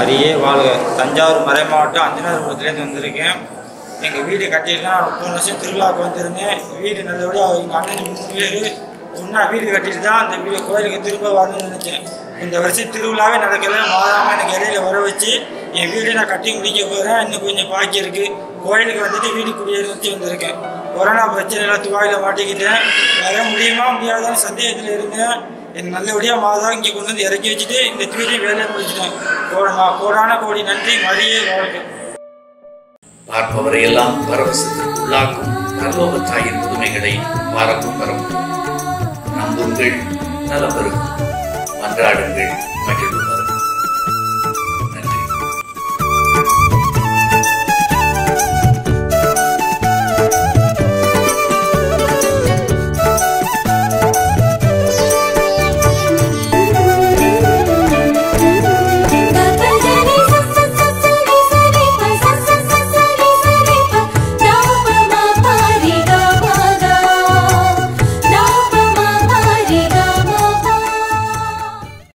மரியே வாழ்க தஞ்சாவூர் மறை மாவட்டம் அஞ்சனாபுரத்துலேருந்து வந்திருக்கேன் எங்கள் வீடு கட்டிட்டுலாம் போன வருஷம் திருவிழாவுக்கு வந்திருந்தேன் வீடு நல்லபடியாக எங்கள் அண்ணன் மூணு பேர் ஒன்றா வீடு கட்டிட்டு தான் அந்த வீடு கோயிலுக்கு திரும்ப வரணும்னு நினச்சேன் இந்த வருஷம் திருவிழாவே நடக்கல மாதாம எனக்கு இடையில வர வச்சு என் வீடு நான் கட்டி முடிக்க போகிறேன் இன்னும் கொஞ்சம் பாக்கி இருக்கு கோயிலுக்கு வந்துட்டு வீடு குடியேறி வந்திருக்கேன் கொரோனா பிரச்சனையில துவாயில் மாட்டிக்கிட்டேன் வர முடியுமா முடியாதான்னு சந்தேகத்தில் இருந்தேன் எனக்கு நல்லபடியாக மாதா இங்கே கொண்டு வந்து இறக்கி வச்சுட்டு இந்த வீட்டையும் வேலையை முடிச்சிட்டேன் கோடா கோடான கோடி நன்றி மரியே வாழ்க பார்ப்பவரை எல்லாம் பரவசத்திற்குள்ளாக்கும் நல்லோக தாயின் புதுமைகளை பாரக்கும் வரும் நம்புங்கள் நலம் பெறும் மன்றாடுங்கள் மகிழ்வு